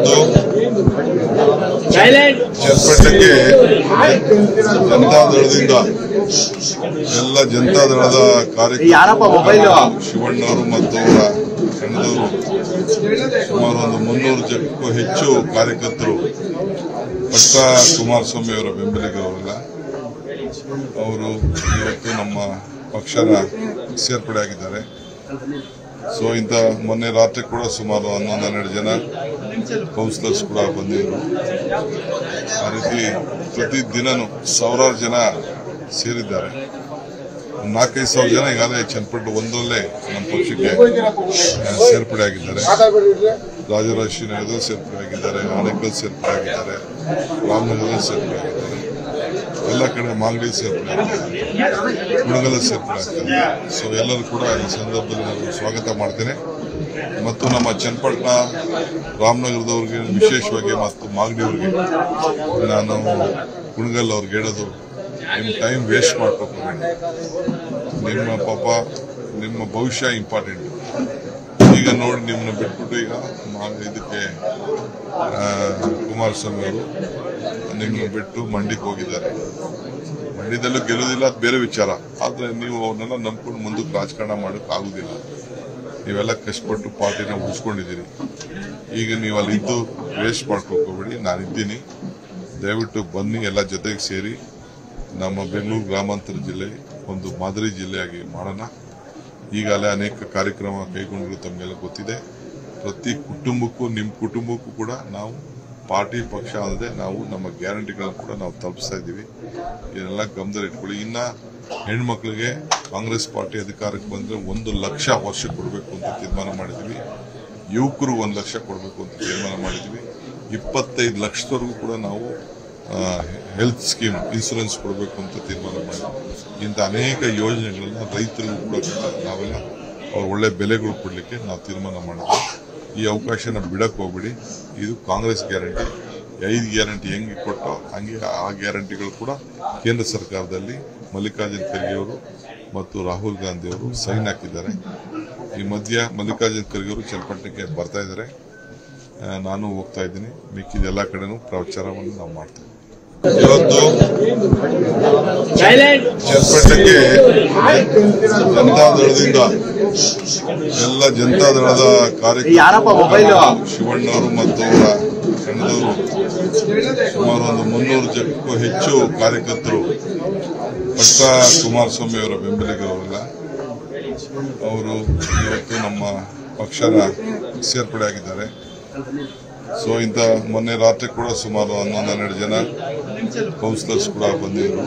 ಇವತ್ತು ಚನ್ನಪಟ್ಟಣಕ್ಕೆ ಜನತಾದಳದಿಂದ ಎಲ್ಲ ಜನತಾದಳದ ಯಾರಪ್ಪ ಮೊಬೈಲು? ಕಾರ್ಯಕರ್ತರು ಶಿವಣ್ಣವರು ಮತ್ತು ಅವರ ತಂಡದವರು ಸುಮಾರು ಒಂದು ಮುನ್ನೂರು ಜನಕ್ಕೂ ಹೆಚ್ಚು ಕಾರ್ಯಕರ್ತರು ಪಟ್ಟ ಕುಮಾರಸ್ವಾಮಿ ಅವರ ಬೆಂಬಲಿಗರವರೆಲ್ಲ ಅವರು ಇವತ್ತು ನಮ್ಮ ಪಕ್ಷದ ಸೇರ್ಪಡೆ ಆಗಿದ್ದಾರೆ ಸೊ ಇಂಥ ಮೊನ್ನೆ ರಾತ್ರಿ ಕೂಡ ಸುಮಾರು ಹನ್ನೊಂದು ಹನ್ನೆರಡು ಜನ ಕೌನ್ಸಿಲರ್ಸ್ ಕೂಡ ಬಂದಿದ್ರು ಆ ರೀತಿ ಪ್ರತಿ ದಿನನೂ ಸಾವಿರಾರು ಜನ ಸೇರಿದ್ದಾರೆ ನಾಲ್ಕೈದು ಸಾವಿರ ಜನ ಈಗಾಗಲೇ ಚನ್ನಪಟ್ಟಣ ಒಂದರಲ್ಲೇ ನಮ್ಮ ಪಕ್ಷಕ್ಕೆ ಆ, ಸೇರ್ಪಡೆ ಆಗಿದ್ದಾರೆ ರಾಜರಾಜೇಶ್ವರಿ ನಗರದಲ್ಲಿ ಸೇರ್ಪಡೆ ಆಗಿದ್ದಾರೆ ಆನೇಕಲ್ ಸೇರ್ಪಡೆ ಆಗಿದ್ದಾರೆ ರಾಮನಗರದಲ್ಲಿ ಸೇರ್ಪಡೆ ಆಗಿದ್ದಾರೆ ಎಲ್ಲ ಕಡೆ ಮಾಗಡಿ ಸೇರ್ಪಡೆ ಆಗಿದ್ದಾರೆ ಕುಣಗಲ ಸೇರ್ಪಡೆ ಆಗ್ತಾರೆ ಸೊ ಎಲ್ಲರೂ ಕೂಡ ಈ ಸಂದರ್ಭದಲ್ಲಿ ನಾನು ಸ್ವಾಗತ ಮಾಡ್ತೇನೆ ಮತ್ತು ನಮ್ಮ ಚನ್ನಪಟ್ಟಣ ರಾಮನಗರದವ್ರಿಗೆ ವಿಶೇಷವಾಗಿ ಮತ್ತು ಮಾಗಡಿಯವ್ರಿಗೆ ನಾನು ಕುಣಗಲ್ ಅವ್ರಿಗೆ ಹೇಳೋದು ನಿಮ್ಮ ಟೈಮ್ ವೇಸ್ಟ್ ಮಾಡ್ಕೋಬೇಡಿ ನಿಮ್ಮ ಪಾಪ ನಿಮ್ಮ ಭವಿಷ್ಯ ಇಂಪಾರ್ಟೆಂಟ್ ಈಗ ನೋಡಿ ನಿಮ್ಮನ್ನ ಬಿಟ್ಬಿಟ್ಟು ಈಗ ಮಾ- ಇದಕ್ಕೆ ಆ, ಕುಮಾರಸ್ವಾಮಿ ಅವರು ನಿಮ್ಮನ್ನ ಬಿಟ್ಟು ಮಂಡಿಗೆ ಹೋಗಿದ್ದಾರೆ ಮಂಡ್ಯದಲ್ಲೂ ಗೆಲ್ಲೋದಿಲ್ಲ ಅದು ಬೇರೆ ವಿಚಾರ ಆದ್ರೆ ನೀವು ಅವ್ರನ್ನೆಲ್ಲ ನಂಬ್ಕೊಂಡು ಮುಂದಕ್ಕೆ ರಾಜಕಾರಣ ಮಾಡಕ್ ಆಗುದಿಲ್ಲ ನೀವೆಲ್ಲ ಕಷ್ಟಪಟ್ಟು ಪಾರ್ಟಿನ ಉಳಿಸ್ಕೊಂಡಿದ್ದೀರಿ ಈಗ ನೀವು ಅಲ್ಲಿ ಇದ್ದು ವೇಸ್ಟ್ ಮಾಡ್ಕೋಬೇಡಿ ನಾನಿದ್ದೀನಿ ದಯವಿಟ್ಟು ಬನ್ನಿ ಎಲ್ಲ ಜೊತೆಗೆ ಸೇರಿ ನಮ್ಮ ಬೆಂಗಳೂರು ಗ್ರಾಮಾಂತರ ಜಿಲ್ಲೆ ಒಂದು ಮಾದರಿ ಜಿಲ್ಲೆಯಾಗಿ ಮಾಡೋಣ ಈಗಾಗಲೇ ಅನೇಕ ಕಾರ್ಯಕ್ರಮ ಕೈಗೊಂಡಿರೋ ತಮಗೆಲ್ಲ ಗೊತ್ತಿದೆ ಪ್ರತಿ ಕುಟುಂಬಕ್ಕೂ ನಿಮ್ಮ ಕುಟುಂಬಕ್ಕೂ ಕೂಡ ನಾವು ಪಾರ್ಟಿ ಪಕ್ಷ ಅಲ್ಲದೆ ನಾವು ನಮ್ಮ ಗ್ಯಾರಂಟಿಗಳನ್ನು ಕೂಡ ನಾವು ತಲುಪಿಸ್ತಾ ಇದ್ದೀವಿ ಇದನ್ನೆಲ್ಲ ಗಮನದಲ್ಲಿ ಇಟ್ಕೊಳ್ಳಿ ಇನ್ನ ಹೆಣ್ಮಕ್ಳಿಗೆ ಕಾಂಗ್ರೆಸ್ ಪಾರ್ಟಿ ಅಧಿಕಾರಕ್ಕೆ ಬಂದ್ರೆ ಒಂದು ಲಕ್ಷ ವರ್ಷ ಕೊಡಬೇಕು ಅಂತ ತೀರ್ಮಾನ ಮಾಡಿದ್ವಿ ಯುವಕರು ಒಂದು ಲಕ್ಷ ಕೊಡಬೇಕು ಅಂತ ತೀರ್ಮಾನ ಮಾಡಿದ್ವಿ ಇಪ್ಪತ್ತೈದು ಲಕ್ಷದವರೆಗೂ ಕೂಡ ನಾವು ಹೆಲ್ತ್ ಸ್ಕೀಮ್ ಇನ್ಸೂರೆನ್ಸ್ ಕೊಡಬೇಕು ಅಂತ ತೀರ್ಮಾನ ಮಾಡಿದ್ವಿ ಇಂಥ ಅನೇಕ ಯೋಜನೆಗಳನ್ನ ರೈತರಿಗೂ ಕೂಡ ನಾವೆಲ್ಲ ಅವ್ರ ಒಳ್ಳೆ ಬೆಲೆಗಳು ಕೊಡಲಿಕ್ಕೆ ನಾವು ತೀರ್ಮಾನ ಮಾಡಿದ್ವಿ ಈ ಅವಕಾಶನ ಬಿಡಕ್ ಹೋಗ್ಬಿಡಿ ಇದು ಕಾಂಗ್ರೆಸ್ ಗ್ಯಾರಂಟಿ ಐದು ಗ್ಯಾರಂಟಿ ಹೆಂಗೆ ಕೊಟ್ಟೋ ಹಂಗೆ ಆ ಗ್ಯಾರಂಟಿಗಳು ಕೂಡ ಕೇಂದ್ರ ಸರ್ಕಾರದಲ್ಲಿ ಮಲ್ಲಿಕಾರ್ಜುನ್ ಖರ್ಗೆ ಅವರು ಮತ್ತು ರಾಹುಲ್ ಗಾಂಧಿ ಅವರು ಸೈನ್ ಹಾಕಿದ್ದಾರೆ ಈ ಮಧ್ಯ ಮಲ್ಲಿಕಾರ್ಜುನ್ ಖರ್ಗೆ ಅವರು ಚನ್ನಪಟ್ಟಣಕ್ಕೆ ಬರ್ತಾ ಇದ್ದಾರೆ ಆ, ನಾನು ಹೋಗ್ತಾ ಇದ್ದೀನಿ ಮಿಕ್ಕಿದ ಎಲ್ಲ ಕಡೆನೂ ಪ್ರಚಾರವನ್ನು ನಾವು ಮಾಡ್ತೇವೆ ಇವತ್ತು ಚನ್ನಪಟ್ಟಣಕ್ಕೆ ಜನತಾದಳದಿಂದ ಎಲ್ಲ ಜನತಾದಳದ ಯಾರಪ್ಪ ಮೊಬೈಲು? ಕಾರ್ಯಕರ್ತರು ಶಿವಣ್ಣವರು ಮತ್ತು ಅವರ ತಂಡದವರು ಸುಮಾರು ಒಂದು ಮುನ್ನೂರು ಜನಕ್ಕೂ ಹೆಚ್ಚು ಕಾರ್ಯಕರ್ತರು ಪಟ್ಟ ಕುಮಾರಸ್ವಾಮಿ ಅವರ ಬೆಂಬಲಿಗರವರೆಲ್ಲ ಅವರು ಇವತ್ತು ನಮ್ಮ ಪಕ್ಷದ ಸೇರ್ಪಡೆ ಆಗಿದ್ದಾರೆ ಸೊ ಇಂಥ ಮೊನ್ನೆ ರಾತ್ರಿ ಕೂಡ ಸುಮಾರು ಹನ್ನೊಂದು ಹನ್ನೆರಡು ಜನ ಕೌನ್ಸಿಲರ್ಸ್ ಕೂಡ ಬಂದಿದ್ರು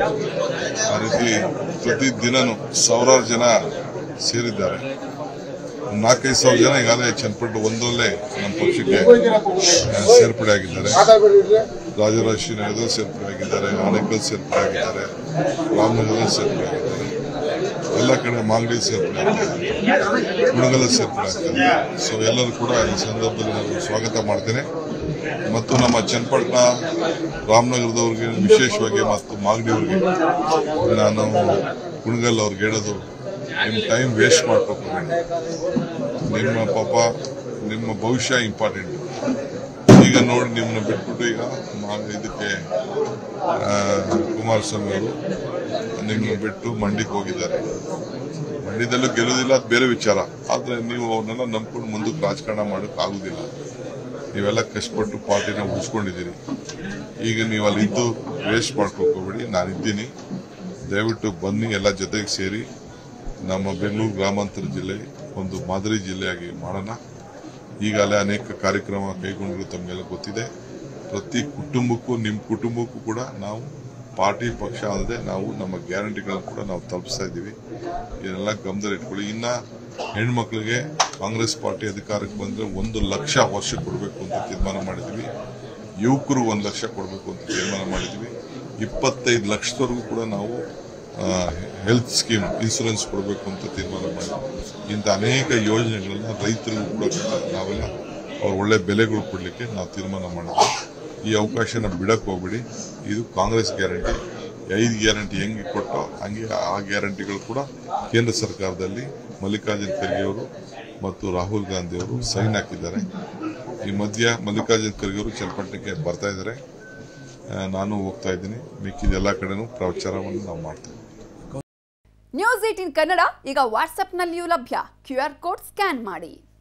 ಆ ರೀತಿ ಪ್ರತಿ ದಿನನೂ ಸಾವಿರಾರು ಜನ ಸೇರಿದ್ದಾರೆ ನಾಲ್ಕೈದು ಸಾವಿರ ಜನ ಈಗಾಗಲೇ ಚನ್ನಪಟ್ಟಣ ಒಂದರಲ್ಲೇ ನಮ್ಮ ಪಕ್ಷಕ್ಕೆ ಆ, ಸೇರ್ಪಡೆ ಆಗಿದ್ದಾರೆ ರಾಜರಾಜೇಶ್ವರಿ ನಗರದಲ್ಲಿ ಸೇರ್ಪಡೆ ಆಗಿದ್ದಾರೆ ಆನೇಕಲ್ ಸೇರ್ಪಡೆ ಆಗಿದ್ದಾರೆ ರಾಮನಗರದಲ್ಲಿ ಸೇರ್ಪಡೆ ಆಗಿದ್ದಾರೆ ಎಲ್ಲ ಕಡೆ ಮಾಗಡಿ ಸೇರ್ಪಡೆ ಆಗ್ತಾರೆ ಕುಣಗಲ ಸೇರ್ಪಡೆ ಆಗ್ತಾರೆ ಸೊ ಎಲ್ಲರೂ ಕೂಡ ಈ ಸಂದರ್ಭದಲ್ಲಿ ನಾನು ಸ್ವಾಗತ ಮಾಡ್ತೇನೆ ಮತ್ತು ನಮ್ಮ ಚನ್ನಪಟ್ಟಣ ರಾಮನಗರದವ್ರಿಗೆ ವಿಶೇಷವಾಗಿ ಮತ್ತು ಮಾಗಡಿಯವ್ರಿಗೆ ನಾನು ಕುಣಗಲ್ ಅವ್ರಿಗೆ ಹೇಳೋದು ನಿಮ್ಮ ಟೈಮ್ ವೇಸ್ಟ್ ಮಾಡ್ಕೋಬೇಡಿ ನಿಮ್ಮ ಪಾಪ ನಿಮ್ಮ ಭವಿಷ್ಯ ಇಂಪಾರ್ಟೆಂಟ್ ಈಗ ನೋಡಿ ನಿಮ್ಮನ್ನ ಬಿಟ್ಬಿಟ್ಟು ಈಗ ಮಾ- ಇದಕ್ಕೆ ಆ, ಕುಮಾರಸ್ವಾಮಿ ಅವರು ನಿಮ್ಮನ್ನ ಬಿಟ್ಟು ಮಂಡಿಗೆ ಹೋಗಿದ್ದಾರೆ ಮಂಡ್ಯದಲ್ಲೂ ಗೆಲ್ಲೋದಿಲ್ಲ ಅದು ಬೇರೆ ವಿಚಾರ ಆದ್ರೆ ನೀವು ಅವ್ರನ್ನೆಲ್ಲ ನಂಬ್ಕೊಂಡು ಮುಂದಕ್ಕೆ ರಾಜಕಾರಣ ಮಾಡಕ್ ಆಗುದಿಲ್ಲ ನೀವೆಲ್ಲ ಕಷ್ಟಪಟ್ಟು ಪಾರ್ಟಿನ ಉಳಿಸ್ಕೊಂಡಿದ್ದೀರಿ ಈಗ ನೀವು ಅಲ್ಲಿ ಇದ್ದು ವೇಸ್ಟ್ ಮಾಡ್ಕೋಬೇಡಿ ನಾನಿದ್ದೀನಿ ದಯವಿಟ್ಟು ಬನ್ನಿ ಎಲ್ಲ ಜೊತೆಗೆ ಸೇರಿ ನಮ್ಮ ಬೆಂಗಳೂರು ಗ್ರಾಮಾಂತರ ಜಿಲ್ಲೆ ಒಂದು ಮಾದರಿ ಜಿಲ್ಲೆಯಾಗಿ ಮಾಡೋಣ ಈಗಾಗಲೇ ಅನೇಕ ಕಾರ್ಯಕ್ರಮ ಕೈಗೊಂಡಿರೋ ತಮಗೆಲ್ಲ ಗೊತ್ತಿದೆ ಪ್ರತಿ ಕುಟುಂಬಕ್ಕೂ ನಿಮ್ಮ ಕುಟುಂಬಕ್ಕೂ ಕೂಡ ನಾವು ಪಾರ್ಟಿ ಪಕ್ಷ ಅಲ್ಲದೆ ನಾವು ನಮ್ಮ ಗ್ಯಾರಂಟಿಗಳನ್ನು ಕೂಡ ನಾವು ತಲುಪಿಸ್ತಾ ಇದ್ದೀವಿ ಇದನ್ನೆಲ್ಲ ಗಮನದಲ್ಲಿ ಇಟ್ಕೊಳ್ಳಿ ಇನ್ನ ಹೆಣ್ಮಕ್ಳಿಗೆ ಕಾಂಗ್ರೆಸ್ ಪಾರ್ಟಿ ಅಧಿಕಾರಕ್ಕೆ ಬಂದ್ರೆ ಒಂದು ಲಕ್ಷ ವರ್ಷ ಕೊಡಬೇಕು ಅಂತ ತೀರ್ಮಾನ ಮಾಡಿದ್ವಿ ಯುವಕರು ಒಂದು ಲಕ್ಷ ಕೊಡಬೇಕು ಅಂತ ತೀರ್ಮಾನ ಮಾಡಿದ್ವಿ ಇಪ್ಪತ್ತೈದು ಲಕ್ಷದವರೆಗೂ ಕೂಡ ನಾವು ಹೆಲ್ತ್ ಸ್ಕೀಮ್ ಇನ್ಸೂರೆನ್ಸ್ ಕೊಡಬೇಕು ಅಂತ ತೀರ್ಮಾನ ಮಾಡಿದ್ವಿ ಇಂಥ ಅನೇಕ ಯೋಜನೆಗಳನ್ನ ರೈತರಿಗೂ ಕೂಡ ನಾವೆಲ್ಲ ಅವ್ರ ಒಳ್ಳೆ ಬೆಲೆಗಳು ಕೊಡಲಿಕ್ಕೆ ನಾವು ತೀರ್ಮಾನ ಮಾಡಿದ್ವಿ ಈ ಅವಕಾಶನ ಬಿಡಕ್ ಹೋಗ್ಬಿಡಿ ಇದು ಕಾಂಗ್ರೆಸ್ ಗ್ಯಾರಂಟಿ ಐದು ಗ್ಯಾರಂಟಿ ಹೆಂಗೆ ಕೊಟ್ಟೋ ಹಂಗೆ ಆ ಗ್ಯಾರಂಟಿಗಳು ಕೂಡ ಕೇಂದ್ರ ಸರ್ಕಾರದಲ್ಲಿ ಮಲ್ಲಿಕಾರ್ಜುನ್ ಖರ್ಗೆ ಅವರು ಮತ್ತು ರಾಹುಲ್ ಗಾಂಧಿ ಅವರು ಸೈನ್ ಹಾಕಿದ್ದಾರೆ ಈ ಮಧ್ಯ ಮಲ್ಲಿಕಾರ್ಜುನ ಖರ್ಗೆ ಅವರು ಚನ್ನಪಟ್ಟಣಕ್ಕೆ ಬರ್ತಾ ಇದ್ದಾರೆ ಆ, ನಾನು ಹೋಗ್ತಾ ಇದ್ದೀನಿ ಮಿಕ್ಕಿದ ಎಲ್ಲ ಕಡೆನೂ ಪ್ರಚಾರವನ್ನು ನಾವು ಮಾಡ್ತೀವಿ ನ್ಯೂಸ್ ಏಟಿನ್ ಕನ್ನಡ ಈಗ ವಾಟ್ಸ್ಆಪ್ನಲ್ಲಿಯೂ ಲಭ್ಯ ಕ್ಯೂ ಆರ್ ಕೋಡ್ ಸ್ಕ್ಯಾನ್ ಮಾಡಿ